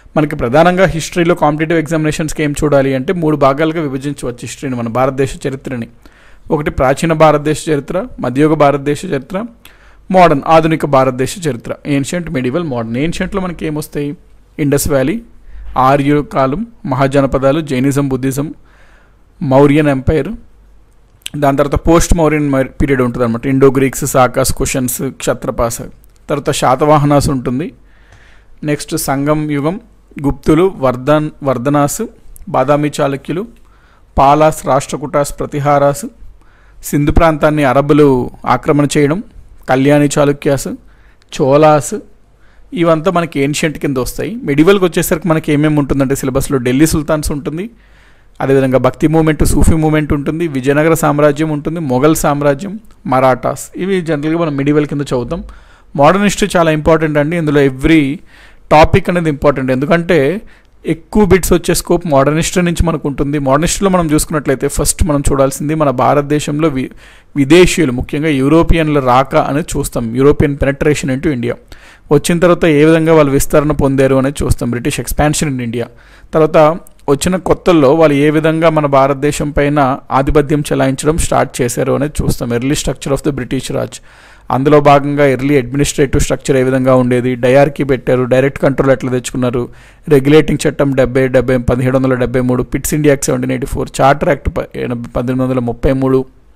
మనకి ప్రధానంగా హిస్టరీలో కాంపిటేటివ్ ఎగ్జామినేషన్స్కి ఏం చూడాలి అంటే మూడు భాగాలుగా విభజించవచ్చు హిస్టరీని మన భారతదేశ చరిత్రని ఒకటి ప్రాచీన భారతదేశ చరిత్ర మధ్యయుగ భారతదేశ చరిత్ర మోడర్న్ ఆధునిక భారతదేశ చరిత్ర ఏన్షియంట్ మెడివల్ మోడర్న్ ఏన్షియంట్లో మనకి ఏమొస్తాయి ఇండస్ వ్యాలీ ఆర్య కాలం మహాజనపదాలు జైనిజం బుద్ధిజం మౌర్యన్ ఎంపైర్ దాని తర్వాత పోస్ట్ మౌర్యన్ పీరియడ్ ఉంటుంది అనమాట ఇండో గ్రీక్స్ సాకాస్ కుషన్స్ క్షత్రపాస తర్వాత శాతవాహనాస్ ఉంటుంది నెక్స్ట్ సంగం యుగం గుప్తులు వర్ధన్ వర్ధనాస్ బాదామి చాళుక్యులు పాలాస్ రాష్ట్రకూటాస్ ప్రతిహారాస్ సింధు ప్రాంతాన్ని అరబ్బులు ఆక్రమణ చేయడం కళ్యాణి చాళుక్యాస్ చోలాస్ ఇవంతా మనకి ఏన్షియంట్ కింద వస్తాయి మెడివల్కి వచ్చేసరికి మనకి ఏమేమి ఉంటుందంటే సిలబస్లో ఢిల్లీ సుల్తాన్స్ ఉంటుంది అదేవిధంగా భక్తి మూమెంట్ సూఫీ మూమెంట్ ఉంటుంది విజయనగర సామ్రాజ్యం ఉంటుంది మొఘల్ సామ్రాజ్యం మరాఠాస్ ఇవి జనరల్గా మనం మిడివల్ కింద చదువుతాం మోడర్న్ హిస్టరీ చాలా ఇంపార్టెంట్ అండి ఇందులో ఎవ్రీ టాపిక్ అనేది ఇంపార్టెంట్ ఎందుకంటే ఎక్కువ బిట్స్ వచ్చే స్కోప్ మోడర్న్ హిస్టరీ నుంచి మనకు ఉంటుంది మోడర్న్ హిస్టరీలో మనం చూసుకున్నట్లయితే ఫస్ట్ మనం చూడాల్సింది మన భారతదేశంలో వి విదేశీయులు ముఖ్యంగా యూరోపియన్ల రాక అనేది చూస్తాం యూరోపియన్ పెనట్రేషన్ ఇంటూ ఇండియా వచ్చిన తర్వాత ఏ విధంగా వాళ్ళు విస్తరణ పొందారు అనేది చూస్తాం బ్రిటిష్ ఎక్స్పాన్షన్ ఇన్ ఇండియా తర్వాత వచ్చిన కొత్తల్లో వాళ్ళు ఏ విధంగా మన భారతదేశం పైన ఆధిపత్యం చెలాయించడం స్టార్ట్ చేశారు అనేది చూస్తాం early structure of the British Raj అందులో భాగంగా ఎర్లీ అడ్మినిస్ట్రేటివ్ స్ట్రక్చర్ ఏ విధంగా ఉండేది డయార్కీ పెట్టారు డైరెక్ట్ కంట్రోల్ ఎట్లా తెచ్చుకున్నారు రెగ్యులేటింగ్ చట్టం డెబ్బై డెబ్బై పదిహేడు వందల డెబ్బై మూడు Pitt's India act seventeen eighty four charter act పద్దెనిమిది వందల ముప్పై మూడు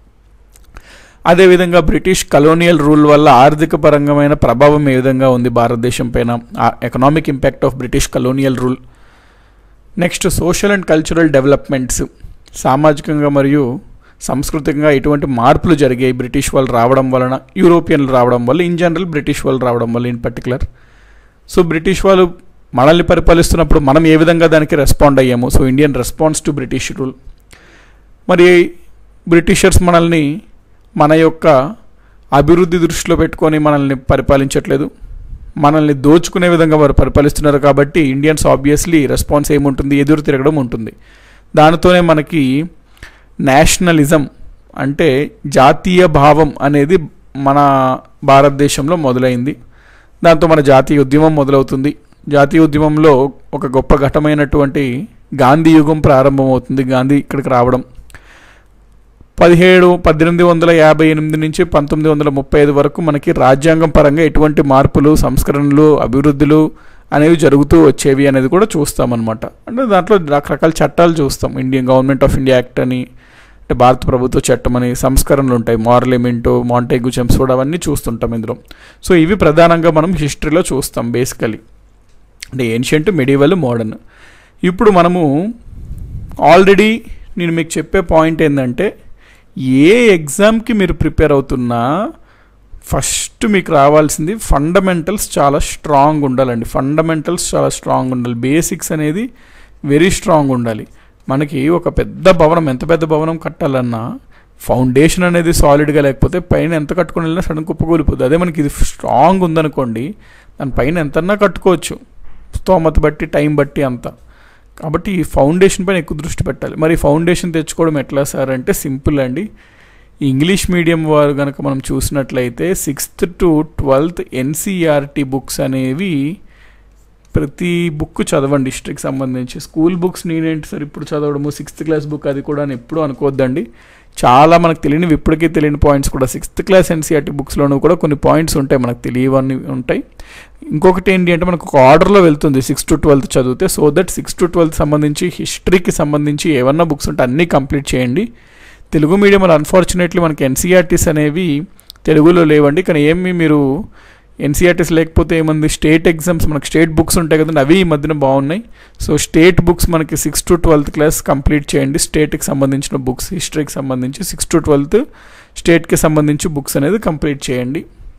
అదేవిధంగా బ్రిటిష్ కలోనియల్ రూల్ వల్ల ఆర్థిక పరంగమైన ప్రభావం ఏ విధంగా ఉంది భారతదేశం పైన economic impact of British colonial rule next social and cultural developments సామాజికంగా మరియు సాంస్కృతికంగా ఎటువంటి మార్పులు జరిగాయి బ్రిటిష్ వాళ్ళు రావడం వలన యూరోపియన్లు రావడం వల్ల ఇన్ జనరల్ బ్రిటిష్ వాళ్ళు రావడం వల్ల ఇన్ పర్టికులర్ సో బ్రిటిష్ వాళ్ళు మనల్ని పరిపాలిస్తున్నప్పుడు మనం ఏ విధంగా దానికి రెస్పాండ్ అయ్యాము so Indian response to British rule మరి బ్రిటిషర్స్ మనల్ని మన యొక్క అభివృద్ధి దృష్టిలో పెట్టుకొని మనల్ని పరిపాలించట్లేదు మనల్ని దోచుకునే విధంగా వారు పరిపాలిస్తున్నారు కాబట్టి ఇండియన్స్ ఆబ్వియస్లీ రెస్పాన్స్ ఏముంటుంది ఎదురు తిరగడం ఉంటుంది దానితోనే మనకి నేషనలిజం అంటే జాతీయ భావం అనేది మన భారతదేశంలో మొదలైంది దాంతో మన జాతీయ ఉద్యమం మొదలవుతుంది జాతీయ ఉద్యమంలో ఒక గొప్ప ఘటమైనటువంటి గాంధీ యుగం ప్రారంభమవుతుంది గాంధీ ఇక్కడికి రావడం పదిహేడు పద్దెనిమిది వందల యాభై ఎనిమిది నుంచి పంతొమ్మిది వందల ముప్పై ఐదు వరకు మనకి రాజ్యాంగం పరంగా ఎటువంటి మార్పులు సంస్కరణలు అభివృద్ధులు అనేవి జరుగుతూ వచ్చేవి అనేది కూడా చూస్తామన్నమాట అంటే దాంట్లో రకరకాల చట్టాలు చూస్తాం Indian government of India act అని అంటే భారత ప్రభుత్వ చట్టం అని సంస్కరణలు ఉంటాయి మార్లిమెంటో మాంటేగు చెంప్స్ఫోర్డ్ అవన్నీ చూస్తుంటాం ఇందులో సో ఇవి ప్రధానంగా మనం హిస్టరీలో చూస్తాం బేసికలీ అంటే ఏన్షియంట్ మెడివల్ మోడర్న్ ఇప్పుడు మనము ఆల్రెడీ నేను మీకు చెప్పే పాయింట్ ఏంటంటే ఏ ఎగ్జామ్కి మీరు ప్రిపేర్ అవుతున్నా ఫస్ట్ మీకు రావాల్సింది ఫండమెంటల్స్ చాలా స్ట్రాంగ్ ఉండాలండి ఫండమెంటల్స్ చాలా స్ట్రాంగ్ ఉండాలి బేసిక్స్ అనేది వెరీ స్ట్రాంగ్ ఉండాలి మనకి ఒక పెద్ద భవనం ఎంత పెద్ద భవనం కట్టాలన్నా ఫౌండేషన్ అనేది సాలిడ్గా లేకపోతే పైన ఎంత కట్టుకుని వెళ్ళినా సడన్ కుప్పకూలిపోతుంది అదే మనకి ఇది స్ట్రాంగ్ ఉందనుకోండి దానిపైన ఎంతన్నా కట్టుకోవచ్చు స్తోమత బట్టి టైం బట్టి అంతా కాబట్టి ఈ ఫౌండేషన్ పైన ఎక్కువ దృష్టి పెట్టాలి మరి ఫౌండేషన్ తెచ్చుకోవడం ఎట్లా సార్ అంటే సింపుల్ అండి ఇంగ్లీష్ మీడియం వారు కనుక మనం చూసినట్లయితే sixth to twelfth NCERT books అనేవి ప్రతి బుక్ చదవండి హిస్టరీకి సంబంధించి స్కూల్ బుక్స్ నేనేంటి సార్ ఇప్పుడు చదవడము సిక్స్త్ క్లాస్ బుక్ అది కూడా అని ఎప్పుడు అనుకోవద్దండి చాలా మనకు తెలియనివి ఇప్పటికీ తెలియని పాయింట్స్ కూడా సిక్స్త్ క్లాస్ ఎన్సీఆర్టీ బుక్స్లోనూ కూడా కొన్ని పాయింట్స్ ఉంటాయి మనకు తెలియవన్నీ ఉంటాయి ఇంకొకటి ఏంటి అంటే మనకు ఒక ఆర్డర్లో వెళ్తుంది సిక్స్ టు ట్వెల్త్ చదివితే so that six to twelfth సంబంధించి హిస్టరీకి సంబంధించి ఏమన్నా బుక్స్ ఉంటే అన్నీ కంప్లీట్ చేయండి తెలుగు మీడియంలో అన్ఫార్చునేట్లీ మనకి ఎన్సీఆర్టీస్ అనేవి తెలుగులో లేవండి కానీ ఏమి మీరు ఎన్సీఆర్టీస్ లేకపోతే ఏముంది స్టేట్ ఎగ్జామ్స్ మనకి స్టేట్ బుక్స్ ఉంటాయి కదండి అవి ఈ మధ్యన బాగున్నాయి సో స్టేట్ బుక్స్ మనకి six to twelfth class complete చేయండి స్టేట్కి సంబంధించిన బుక్స్ హిస్టరీకి సంబంధించి సిక్స్ టు ట్వెల్త్ స్టేట్కి సంబంధించి బుక్స్ అనేది కంప్లీట్ చేయండి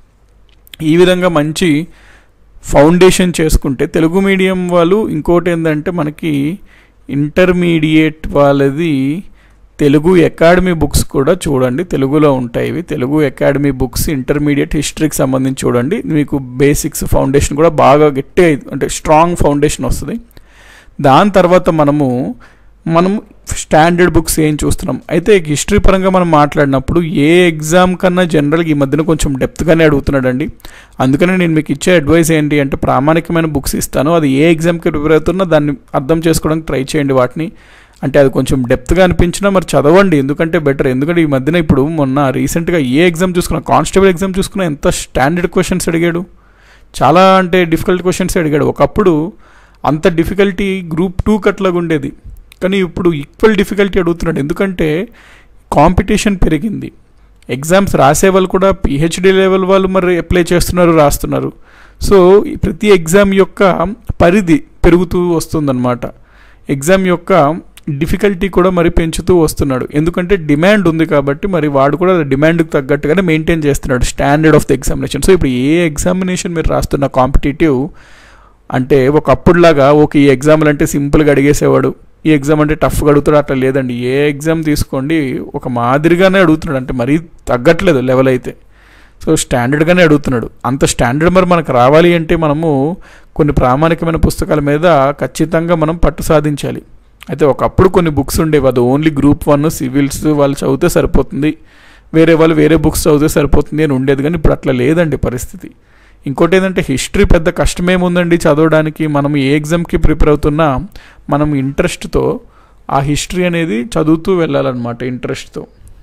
ఈ విధంగా మంచి ఫౌండేషన్ చేసుకుంటే తెలుగు మీడియం వాళ్ళు ఇంకోటి ఏంటంటే మనకి ఇంటర్మీడియట్ వాళ్ళది తెలుగు అకాడమీ బుక్స్ కూడా చూడండి తెలుగులో ఉంటాయి ఇవి తెలుగు అకాడమీ బుక్స్ ఇంటర్మీడియట్ హిస్టరీకి సంబంధించి చూడండి మీకు బేసిక్స్ ఫౌండేషన్ కూడా బాగా గట్టి అంటే స్ట్రాంగ్ ఫౌండేషన్ వస్తుంది దాని తర్వాత మనము మనం స్టాండర్డ్ బుక్స్ ఏం చూస్తున్నాం అయితే హిస్టరీ పరంగా మనం మాట్లాడినప్పుడు ఏ ఎగ్జామ్ కన్నా జనరల్గా ఈ మధ్యన కొంచెం డెప్త్గానే అడుగుతున్నాడండి అందుకనే నేను మీకు ఇచ్చే అడ్వైస్ ఏంటి అంటే ప్రామాణికమైన బుక్స్ ఇస్తాను అది ఏ ఎగ్జామ్కి ప్రిపేర్ అవుతున్నా దాన్ని అర్థం చేసుకోవడానికి ట్రై చేయండి వాటిని అంటే అది కొంచెం డెప్త్గా అనిపించినా మరి చదవండి ఎందుకంటే బెటర్ ఎందుకంటే ఈ మధ్యన ఇప్పుడు మొన్న రీసెంట్గా ఏ ఎగ్జామ్ చూసుకున్నా కానిస్టేబుల్ ఎగ్జామ్ చూసుకున్నా ఎంత స్టాండర్డ్ క్వశ్చన్స్ అడిగాడు చాలా అంటే డిఫికల్ట్ క్వశ్చన్స్ అడిగాడు ఒకప్పుడు అంత డిఫికల్టీ గ్రూప్ టూ కట్లాగా ఉండేది కానీ ఇప్పుడు ఈక్వల్ డిఫికల్టీ అడుగుతున్నాడు ఎందుకంటే కాంపిటీషన్ పెరిగింది ఎగ్జామ్స్ రాసే వాళ్ళు కూడా పిహెచ్డి లెవెల్ వాళ్ళు మరి అప్లై చేస్తున్నారు రాస్తున్నారు సో ఈ ప్రతి ఎగ్జామ్ యొక్క పరిధి పెరుగుతూ వస్తుందన్నమాట ఎగ్జామ్ యొక్క డిఫికల్టీ కూడా మరి పెంచుతూ వస్తున్నాడు ఎందుకంటే డిమాండ్ ఉంది కాబట్టి మరి వాడు కూడా డిమాండ్కి తగ్గట్టుగానే మెయింటైన్ చేస్తున్నాడు standard of the examination so ఇప్పుడు ఏ ఎగ్జామినేషన్ మీరు రాస్తున్న కాంపిటేటివ్ అంటే ఒకప్పుడులాగా ఓకే ఈ ఎగ్జామ్లు అంటే సింపుల్గా అడిగేసేవాడు ఈ ఎగ్జామ్ అంటే టఫ్గా అడుగుతాడు అట్లా లేదండి ఏ ఎగ్జామ్ తీసుకోండి ఒక మాదిరిగానే అడుగుతున్నాడు అంటే మరీ తగ్గట్లేదు లెవెల్ అయితే సో స్టాండర్డ్గానే అడుగుతున్నాడు అంత స్టాండర్డ్ మరి మనకు రావాలి అంటే మనము కొన్ని ప్రామాణికమైన పుస్తకాల మీద ఖచ్చితంగా మనం పట్టు సాధించాలి అయితే ఒకప్పుడు కొన్ని బుక్స్ ఉండేవి అది ఓన్లీ గ్రూప్ వన్ సివిల్స్ వాళ్ళు చదివితే సరిపోతుంది వేరే వాళ్ళు వేరే బుక్స్ చదివితే సరిపోతుంది అని ఉండేది కానీ ఇప్పుడు అట్లా లేదండి పరిస్థితి ఇంకోటి ఏంటంటే హిస్టరీ పెద్ద కష్టమేముందండి చదవడానికి మనం ఏ ఎగ్జామ్కి ప్రిపేర్ అవుతున్నా మనం ఇంట్రెస్ట్తో ఆ హిస్టరీ అనేది చదువుతూ వెళ్ళాలన్నమాట ఇంట్రెస్ట్తో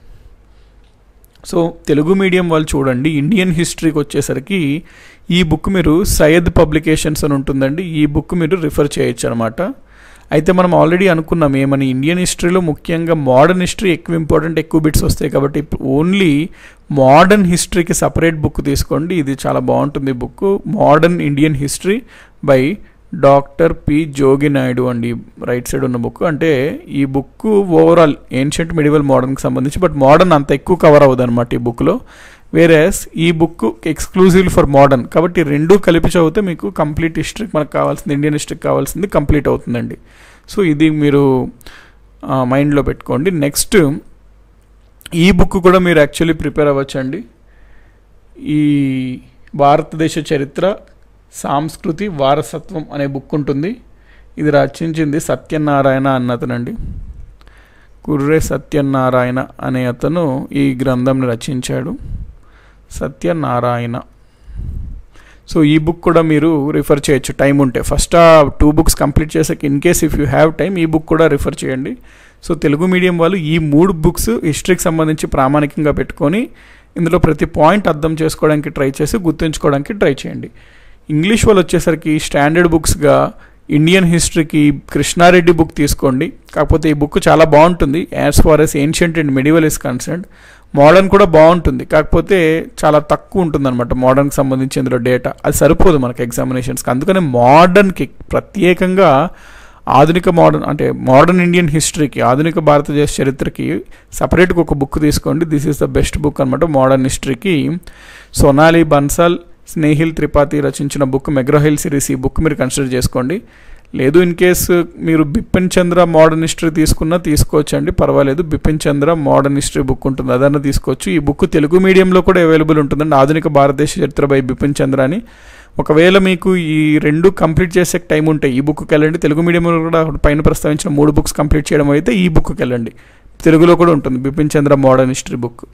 సో తెలుగు మీడియం వాళ్ళు చూడండి ఇండియన్ హిస్టరీకి వచ్చేసరికి ఈ బుక్ మీరు సయ్యద్ పబ్లికేషన్స్ అని ఉంటుందండి ఈ బుక్ మీరు రిఫర్ చేయొచ్చు అనమాట అయితే మనం ఆల్రెడీ అనుకున్నాం ఏమని ఇండియన్ హిస్టరీలో ముఖ్యంగా మోడర్న్ హిస్టరీ ఎక్కువ ఇంపార్టెంట్ ఎక్కువ బిట్స్ వస్తాయి కాబట్టి ఓన్లీ మోడర్న్ హిస్టరీకి సపరేట్ బుక్ తీసుకోండి ఇది చాలా బాగుంటుంది book modern Indian history by doctor P Jogi Naidu అండి రైట్ సైడ్ ఉన్న బుక్ అంటే ఈ బుక్ ఓవరాల్ ఏన్షియంట్ మిడివల్ మోడర్న్కి సంబంధించి బట్ మోడర్న్ అంత ఎక్కువ కవర్ అవ్వదు అనమాట ఈ బుక్లో వేరేస్ ఈ బుక్ ఎక్స్క్లూజివ్ ఫర్ మోడర్న్ కాబట్టి రెండు కలిపి చదివితే మీకు కంప్లీట్ హిస్టరీ మనకు కావాల్సింది ఇండియన్ హిస్టరీకి కావాల్సింది కంప్లీట్ అవుతుందండి సో ఇది మీరు మైండ్లో పెట్టుకోండి నెక్స్ట్ ఈ బుక్ కూడా మీరు యాక్చువల్లీ ప్రిపేర్ అవ్వచ్చండి ఈ భారతదేశ చరిత్ర సాంస్కృతి వారసత్వం అనే బుక్ ఉంటుంది ఇది రచించింది సత్యనారాయణ అన్నతనండి కుర్రే సత్యనారాయణ అనే అతను ఈ గ్రంథంని రచించాడు సత్యనారాయణ సో ఈ బుక్ కూడా మీరు రిఫర్ చేయొచ్చు టైం ఉంటే ఫస్ట్ ఆ టూ బుక్స్ కంప్లీట్ చేసాక in case if you have time ఈ బుక్ కూడా రిఫర్ చేయండి సో తెలుగు మీడియం వాళ్ళు ఈ మూడు బుక్స్ హిస్టరీకి సంబంధించి ప్రామాణికంగా పెట్టుకొని ఇందులో ప్రతి పాయింట్ అర్థం చేసుకోవడానికి ట్రై చేసి గుర్తుంచుకోవడానికి ట్రై చేయండి ఇంగ్లీష్ వాళ్ళు వచ్చేసరికి స్టాండర్డ్ బుక్స్గా ఇండియన్ హిస్టరీకి కృష్ణారెడ్డి బుక్ తీసుకోండి కాకపోతే ఈ బుక్ చాలా బాగుంటుంది as far as ancient and medieval is concern modern కూడా బాగుంటుంది కాకపోతే చాలా తక్కువ ఉంటుంది అనమాట మోడర్న్కి సంబంధించి ఇందులో డేటా అది సరిపోదు మనకి ఎగ్జామినేషన్స్కి అందుకని మోడర్న్కి ప్రత్యేకంగా ఆధునిక మోడర్న్ అంటే మోడర్న్ ఇండియన్ హిస్టరీకి ఆధునిక భారతదేశ చరిత్రకి సపరేట్గా ఒక బుక్ తీసుకోండి this is the best book అనమాట మోడర్న్ హిస్టరీకి సోనాలి బన్సాల్ స్నేహిల్ త్రిపాఠి రచించిన బుక్ మెగ్రోహిల్ సిరీస్ ఈ బుక్ మీరు కన్సిడర్ చేసుకోండి లేదు ఇన్ కేస్ మీరు బిపిన్ చంద్ర మోడర్న్ హిస్టరీ తీసుకున్నా తీసుకోవచ్చు అండి పర్వాలేదు Bipin Chandra modern history book ఉంటుంది అదన్నా తీసుకోవచ్చు ఈ బుక్ తెలుగు మీడియంలో కూడా అవైలబుల్ ఉంటుందండి ఆధునిక భారతదేశ చరిత్ర బై బిపిన్ చంద్ర అని ఒకవేళ మీకు ఈ రెండు కంప్లీట్ చేసే టైం ఉంటే ఈ బుక్కి వెళ్ళండి తెలుగు మీడియంలో కూడా పైన ప్రస్తావించిన మూడు బుక్స్ కంప్లీట్ చేయడం అయితే ఈ బుక్కి వెళ్ళండి తెలుగులో కూడా ఉంటుంది Bipin Chandra modern history book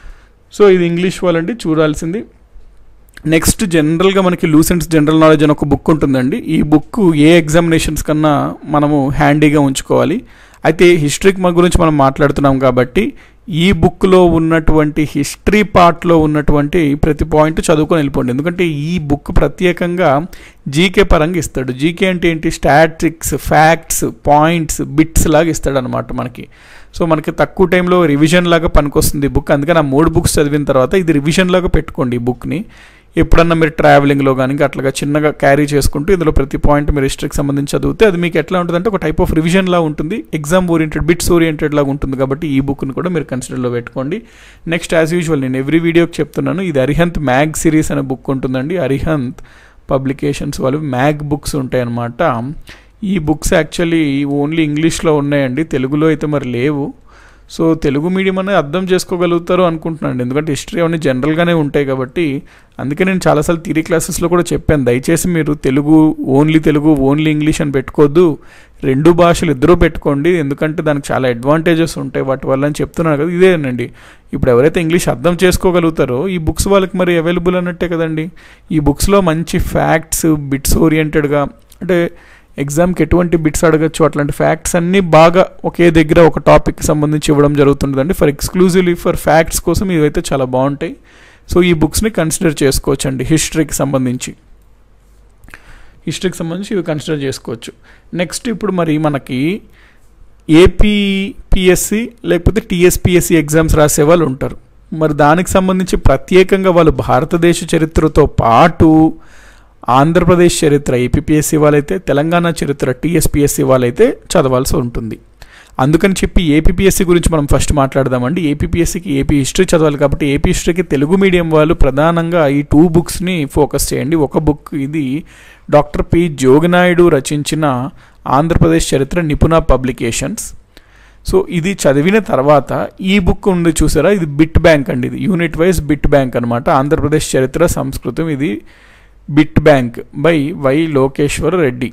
so ఇది ఇంగ్లీష్ వాళ్ళండి చూడాల్సింది నెక్స్ట్ జనరల్గా మనకి లూసెంట్స్ జనరల్ నాలెడ్జ్ అని ఒక బుక్ ఉంటుందండి ఈ బుక్ ఏ ఎగ్జామినేషన్స్ కన్నా మనము హ్యాండీగా ఉంచుకోవాలి అయితే హిస్టరీకి మన గురించి మనం మాట్లాడుతున్నాం కాబట్టి ఈ బుక్లో ఉన్నటువంటి హిస్టరీ పార్ట్లో ఉన్నటువంటి ప్రతి పాయింట్ చదువుకొని వెళ్ళిపోండి ఎందుకంటే ఈ బుక్ ప్రత్యేకంగా జీకే పరంగా ఇస్తాడు జీకే అంటే ఏంటి స్టాటిక్స్ ఫ్యాక్ట్స్ పాయింట్స్ బిట్స్ లాగా ఇస్తాడు అనమాట మనకి సో మనకి తక్కువ టైంలో రివిజన్ లాగా పనికొస్తుంది ఈ బుక్ అందుకని ఆ మూడు బుక్స్ చదివిన తర్వాత ఇది రివిజన్ లాగా పెట్టుకోండి ఈ బుక్ని ఎప్పుడన్నా మీరు ట్రావెలింగ్లో కానీ అట్లాగా చిన్నగా క్యారీ చేసుకుంటూ ఇందులో ప్రతి పాయింట్ మీరు హిస్టరీకి సంబంధించి చదివితే అది మీకు ఎట్లా ఉంటుందంటే ఒక టైప్ ఆఫ్ రివిజన్ లా ఉంటుంది ఎగ్జామ్ ఓరియంటెడ్ బిట్స్ ఓరియంటెడ్ లాగా ఉంటుంది కాబట్టి ఈ బుక్ని కూడా మీరు కన్సిడర్లో పెట్టుకోండి నెక్స్ట్ యాజ్ యూజువల్ నేను ఎవ్రీ వీడియోకి చెప్తున్నాను ఇది అరిహంత్ మ్యాగ్ సిరీస్ అనే బుక్ ఉంటుందండి అరిహంత్ పబ్లికేషన్స్ వాళ్ళు మ్యాగ్ బుక్స్ ఉంటాయన్నమాట ఈ బుక్స్ యాక్చువల్లీ ఓన్లీ ఇంగ్లీష్లో ఉన్నాయండి తెలుగులో అయితే మరి లేవు సో తెలుగు మీడియం అనేది అర్థం చేసుకోగలుగుతారు అనుకుంటున్నాను ఎందుకంటే హిస్టరీ అవన్నీ జనరల్గానే ఉంటాయి కాబట్టి అందుకే నేను చాలాసార్లు థిరీ క్లాసెస్లో కూడా చెప్పాను దయచేసి మీరు Telugu only Telugu only English అని పెట్టుకోవద్దు రెండు భాషలు ఇద్దరూ పెట్టుకోండి ఎందుకంటే దానికి చాలా అడ్వాంటేజెస్ ఉంటాయి వాటి వల్ల అని చెప్తున్నాను కదా ఇదేనండి ఇప్పుడు ఎవరైతే ఇంగ్లీష్ అర్థం చేసుకోగలుగుతారో ఈ బుక్స్ వాళ్ళకి మరి అవైలబుల్ అన్నట్టే కదండి ఈ బుక్స్లో మంచి ఫ్యాక్ట్స్ బిట్స్ ఓరియంటెడ్గా అంటే ఎగ్జామ్కి ఎటువంటి బిట్స్ అడగచ్చు అట్లాంటి ఫ్యాక్ట్స్ అన్నీ బాగా ఒకే దగ్గర ఒక టాపిక్కి సంబంధించి ఇవ్వడం జరుగుతుంటుందండి ఫర్ ఎక్స్క్లూజివ్లీ ఫర్ ఫ్యాక్ట్స్ కోసం ఇవైతే చాలా బాగుంటాయి సో ఈ బుక్స్ని కన్సిడర్ చేసుకోవచ్చండి హిస్టరీకి సంబంధించి హిస్టరీకి సంబంధించి ఇవి కన్సిడర్ చేసుకోవచ్చు నెక్స్ట్ ఇప్పుడు మరి మనకి ఏపీపిఎస్సి లేకపోతే టీఎస్పిఎస్సి ఎగ్జామ్స్ రాసే వాళ్ళు ఉంటారు మరి దానికి సంబంధించి ప్రత్యేకంగా వాళ్ళు భారతదేశ చరిత్రతో పాటు ఆంధ్రప్రదేశ్ చరిత్ర ఏపీఎస్సి వాళ్ళైతే తెలంగాణ చరిత్ర టీఎస్పిఎస్సి వాళ్ళైతే చదవాల్సి ఉంటుంది అందుకని చెప్పి ఏపీఎస్సి గురించి మనం ఫస్ట్ మాట్లాడదామండి ఏపీఎస్సికి ఏపీ హిస్టరీ చదవాలి కాబట్టి ఏపీ హిస్టరీకి తెలుగు మీడియం వాళ్ళు ప్రధానంగా ఈ టూ బుక్స్ని ఫోకస్ చేయండి ఒక బుక్ ఇది డాక్టర్ పి జోగినాయుడు రచించిన ఆంధ్రప్రదేశ్ చరిత్ర నిపుణ పబ్లికేషన్స్ సో ఇది చదివిన తర్వాత ఈ బుక్ ఉంది చూసారా ఇది బిట్ బ్యాంక్ అండి ఇది యూనిట్ వైజ్ బిట్ బ్యాంక్ అనమాట ఆంధ్రప్రదేశ్ చరిత్ర సంస్కృతం ఇది bit bank by Y Lokeshwara Reddy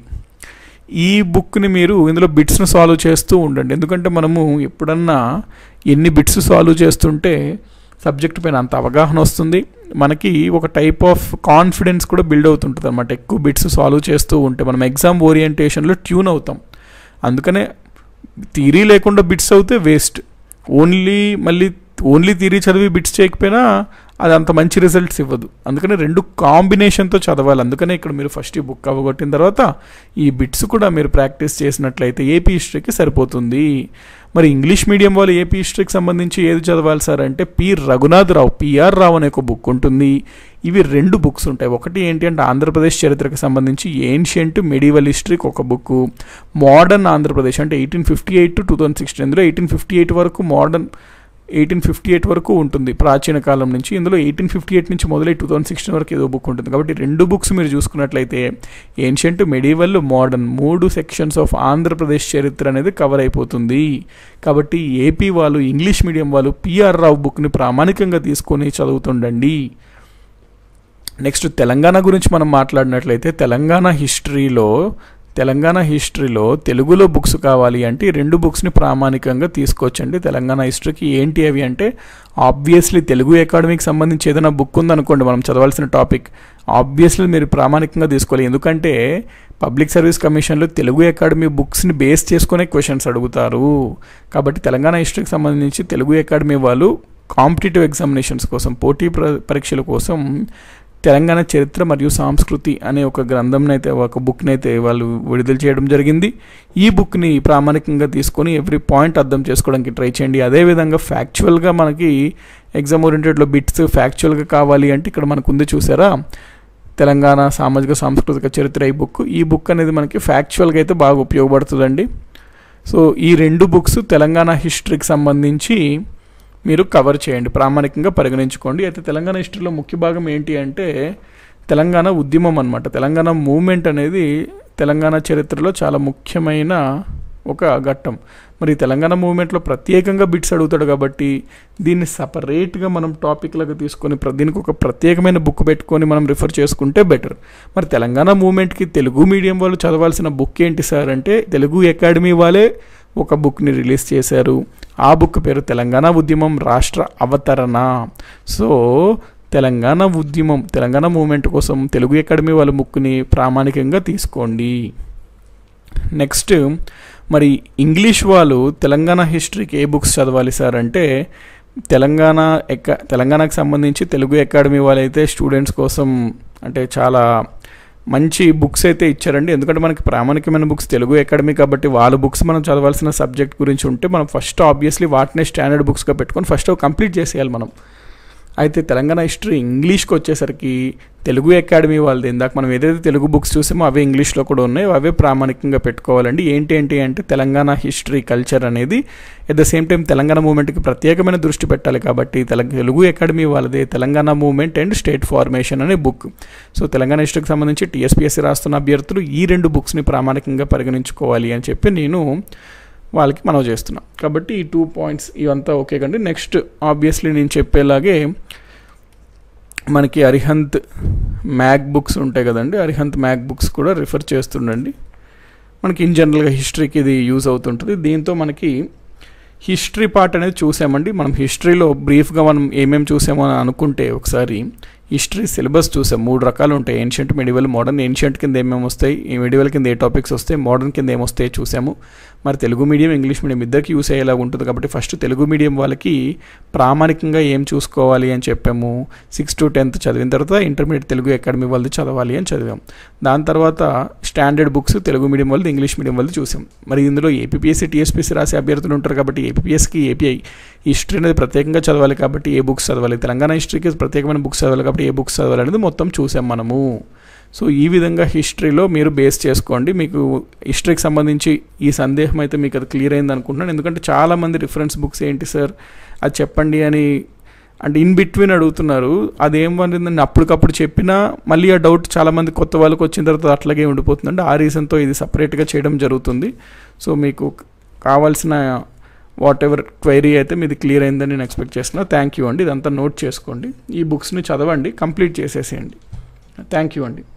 ఈ బుక్ని మీరు ఇందులో బిట్స్ను సాల్వ్ చేస్తూ ఉండండి ఎందుకంటే మనము ఎప్పుడన్నా ఎన్ని బిట్స్ సాల్వ్ చేస్తుంటే సబ్జెక్ట్ పైన అంత అవగాహన వస్తుంది మనకి ఒక టైప్ ఆఫ్ కాన్ఫిడెన్స్ కూడా బిల్డ్ అవుతుంటుంది అనమాట ఎక్కువ బిట్స్ సాల్వ్ చేస్తూ ఉంటే మనం ఎగ్జామ్ ఓరియంటేషన్లో ట్యూన్ అవుతాం అందుకనే థీరీ లేకుండా బిట్స్ అవుతే వేస్ట్ ఓన్లీ మళ్ళీ ఓన్లీ థీరీ చదివి బిట్స్ చేయకపోయినా అది అంత మంచి రిజల్ట్స్ ఇవ్వదు అందుకని రెండు కాంబినేషన్తో చదవాలి అందుకనే ఇక్కడ మీరు ఫస్ట్ ఈ బుక్ అవ్వగొట్టిన తర్వాత ఈ బిట్స్ కూడా మీరు ప్రాక్టీస్ చేసినట్లయితే ఏపీ హిస్టరీకి సరిపోతుంది మరి ఇంగ్లీష్ మీడియం వాళ్ళు ఏపీ హిస్టరీకి సంబంధించి ఏది చదవాలి సార్ అంటే పి రఘునాథ్ రావు పిఆర్ రావు అనే ఒక బుక్ ఉంటుంది ఇవి రెండు బుక్స్ ఉంటాయి ఒకటి ఏంటి అంటే ఆంధ్రప్రదేశ్ చరిత్రకు సంబంధించి ఏన్షియంట్ మెడివల్ హిస్టరీకి ఒక బుక్ మోడర్న్ ఆంధ్రప్రదేశ్ అంటే eighteen fifty eight to two thousand sixteen ఇందులో ఎయిటీన్ ఫిఫ్టీ ఎయిట్ వరకు మోడర్న్ ఎయిటీన్ ఫిఫ్టీ ఎయిట్ వరకు ఉంటుంది ప్రాచీన కాలం నుంచి ఇందులో ఎయిటీన్ ఫిఫ్టీ ఎయిట్ నుంచి మొదలై టూ థౌసండ్ సిక్స్టీన్ వరకు ఏదో బుక్ ఉంటుంది కాబట్టి రెండు బుక్స్ మీరు చూసుకున్నట్లయితే ఏన్షియంట్ మెడివల్ మోడర్న్ మూడు సెక్షన్స్ ఆఫ్ ఆంధ్రప్రదేశ్ చరిత్ర అనేది కవర్ అయిపోతుంది కాబట్టి ఏపీ వాళ్ళు ఇంగ్లీష్ మీడియం వాళ్ళు పిఆర్ రావు బుక్ని ప్రామాణికంగా తీసుకొని చదువుతుండండి నెక్స్ట్ తెలంగాణ గురించి మనం మాట్లాడినట్లయితే తెలంగాణ హిస్టరీలో తెలంగాణ హిస్టరీలో తెలుగులో బుక్స్ కావాలి అంటే ఈ రెండు బుక్స్ని ప్రామాణికంగా తీసుకోవచ్చండి తెలంగాణ హిస్టరీకి ఏంటి అవి అంటే ఆబ్వియస్లీ తెలుగు అకాడమీకి సంబంధించి ఏదైనా బుక్ ఉందనుకోండి మనం చదవాల్సిన టాపిక్ ఆబ్వియస్లీ మీరు ప్రామాణికంగా తీసుకోవాలి ఎందుకంటే పబ్లిక్ సర్వీస్ కమిషన్లో తెలుగు అకాడమీ బుక్స్ని బేస్ చేసుకునే క్వశ్చన్స్ అడుగుతారు కాబట్టి తెలంగాణ హిస్టరీకి సంబంధించి తెలుగు అకాడమీ వాళ్ళు కాంపిటేటివ్ ఎగ్జామినేషన్స్ కోసం పోటీ పరీక్షల కోసం తెలంగాణ చరిత్ర మరియు సంస్కృతి అనే ఒక గ్రంథంని అయితే ఒక బుక్ని అయితే వాళ్ళు విడుదల చేయడం జరిగింది ఈ బుక్ని ప్రామాణికంగా తీసుకొని ఎవ్రీ పాయింట్ అర్థం చేసుకోవడానికి ట్రై చేయండి అదేవిధంగా ఫ్యాక్చువల్గా మనకి ఎగ్జామ్ ఓరియంటెడ్లో బిట్స్ ఫ్యాక్చువల్గా కావాలి అంటే ఇక్కడ మనకు ఉంది చూసారా తెలంగాణ సామాజిక సాంస్కృతిక చరిత్ర ఈ బుక్ ఈ బుక్ అనేది మనకి ఫ్యాక్చువల్గా అయితే బాగా ఉపయోగపడుతుందండి సో ఈ రెండు బుక్స్ తెలంగాణ హిస్టరీకి సంబంధించి మీరు కవర్ చేయండి ప్రామాణికంగా పరిగణించుకోండి అయితే తెలంగాణ హిస్టరీలో ముఖ్య భాగం ఏంటి అంటే తెలంగాణ ఉద్యమం అనమాట తెలంగాణ మూమెంట్ అనేది తెలంగాణ చరిత్రలో చాలా ముఖ్యమైన ఒక ఘట్టం మరి తెలంగాణ మూవ్మెంట్లో ప్రత్యేకంగా బిట్స్ అడుగుతాడు కాబట్టి దీన్ని సపరేట్గా మనం టాపిక్లాగా తీసుకొని దీనికి ఒక ప్రత్యేకమైన బుక్ పెట్టుకొని మనం రిఫర్ చేసుకుంటే బెటర్ మరి తెలంగాణ మూవ్మెంట్కి తెలుగు మీడియం వాళ్ళు చదవాల్సిన బుక్ ఏంటి సార్ అంటే తెలుగు అకాడమీ వాళ్ళే ఒక బుక్ని రిలీజ్ చేశారు ఆ బుక్ పేరు తెలంగాణ ఉద్యమం రాష్ట్ర అవతరణ సో తెలంగాణ ఉద్యమం తెలంగాణ మూమెంట్ కోసం తెలుగు అకాడమీ వాళ్ళ బుక్ని ప్రామాణికంగా తీసుకోండి నెక్స్ట్ మరి ఇంగ్లీష్ వాళ్ళు తెలంగాణ హిస్టరీకి ఏ బుక్స్ చదవాలి సార్ అంటే తెలంగాణ ఎక్క తెలంగాణకు సంబంధించి తెలుగు అకాడమీ వాళ్ళైతే స్టూడెంట్స్ కోసం అంటే చాలా మంచి బుక్స్ అయితే ఇచ్చారండి ఎందుకంటే మనకి ప్రామాణికమైన బుక్స్ తెలుగు అకాడమీ కాబట్టి వాళ్ళ బుక్స్ మనం చదవాల్సిన సబ్జెక్ట్ గురించి ఉంటే మనం ఫస్ట్ ఆబ్వియస్లీ వాటినే స్టాండర్డ్ బుక్స్గా పెట్టుకొని ఫస్ట్ కంప్లీట్ చేసేయాలి మనం అయితే తెలంగాణ హిస్టరీ ఇంగ్లీష్కి వచ్చేసరికి తెలుగు అకాడమీ వాళ్ళది ఇందాక మనం ఏదైతే తెలుగు బుక్స్ చూసామో అవే ఇంగ్లీష్లో కూడా ఉన్నాయి అవే ప్రామాణికంగా పెట్టుకోవాలండి ఏంటి ఏంటి అంటే తెలంగాణ హిస్టరీ కల్చర్ అనేది at the same time Telangana మూమెంట్కి ప్రత్యేకమైన దృష్టి పెట్టాలి కాబట్టి తెలుగు అకాడమీ వాళ్ళది Telangana movement and state formation అనే బుక్ సో తెలంగాణ హిస్టరీకి సంబంధించి టీఎస్పీఎస్సీ రాస్తున్న అభ్యర్థులు ఈ రెండు బుక్స్ని ప్రామాణికంగా పరిగణించుకోవాలి అని చెప్పి నేను వాళ్ళకి మనం చేస్తున్నాం కాబట్టి ఈ టూ పాయింట్స్ ఇవంతా ఓకే కండి నెక్స్ట్ ఆబ్వియస్లీ నేను చెప్పేలాగే మనకి అరిహంత్ మ్యాక్ బుక్స్ ఉంటాయి కదండి అరిహంత్ మ్యాక్ బుక్స్ కూడా రిఫర్ చేస్తుండండి మనకి ఇన్ జనరల్గా హిస్టరీకి ఇది యూజ్ అవుతుంటుంది దీంతో మనకి హిస్టరీ పార్ట్ అనేది చూసామండి మనం హిస్టరీలో బ్రీఫ్గా మనం ఏమేమి చూసామో అని అనుకుంటే ఒకసారి హిస్టరీ సిలబస్ చూసాం మూడు రకాలు ఉంటాయి ఏన్షియంట్ మెడివల్ మోడర్న్ ఏన్షియంట్ కింద ఏమేమి వస్తాయి ఈ మెడివల్ కింద ఏ టాపిక్స్ వస్తాయి మోడర్న్ కింద ఏమొస్తాయి చూసాము మరి తెలుగు మీడియం ఇంగ్లీష్ మీడియం ఇద్దరికి యూస్ అయ్యేలా ఉంటుంది కాబట్టి ఫస్ట్ తెలుగు మీడియం వాళ్ళకి ప్రామాణికంగా ఏం చూసుకోవాలి అని చెప్పాము సిక్స్ టు టెన్త్ చదివిన తర్వాత ఇంటర్మీడియట్ తెలుగు అకాడమీ వాళ్ళది చదవాలి అని చదివాం దాని తర్వాత స్టాండర్డ్ బుక్స్ తెలుగు మీడియం వాళ్ళది ఇంగ్లీష్ మీడియం వాళ్ళది చూసాం మరి ఇందులో ఏపీఎస్సీ టీఎస్పీసీ రాసే అభ్యర్థులు ఉంటారు కాబట్టి ఏపీఎస్కి ఏపీఐ హిస్టరీ అనేది ప్రత్యేకంగా చదవాలి కాబట్టి ఏ బుక్స్ చదవాలి తెలంగాణ హిస్టరీకి ప్రత్యేకమైన బుక్స్ చదవాలి కాబట్టి ఏ బుక్స్ చదవాలి అనేది మొత్తం చూసాం మనము సో ఈ విధంగా హిస్టరీలో మీరు బేస్ చేసుకోండి మీకు హిస్టరీకి సంబంధించి ఈ సందేహం అయితే మీకు అది క్లియర్ అయింది అనుకుంటున్నాను ఎందుకంటే చాలామంది రిఫరెన్స్ బుక్స్ ఏంటి సార్ అది చెప్పండి అని అంటే ఇన్ బిట్వీన్ అడుగుతున్నారు అదేం వండిందని అప్పటికప్పుడు చెప్పినా మళ్ళీ ఆ డౌట్ చాలామంది కొత్త వాళ్ళకి వచ్చిన తర్వాత అట్లాగే ఉండిపోతుందండి ఆ రీజన్తో ఇది సపరేట్గా చేయడం జరుగుతుంది సో మీకు కావాల్సిన వాట్ ఎవర్ క్వైరీ అయితే మీది క్లియర్ అయిందని నేను ఎక్స్పెక్ట్ చేస్తున్నా థ్యాంక్ యూ అండి ఇదంతా నోట్ చేసుకోండి ఈ బుక్స్ని చదవండి కంప్లీట్ చేసేసేయండి థ్యాంక్ యూ అండి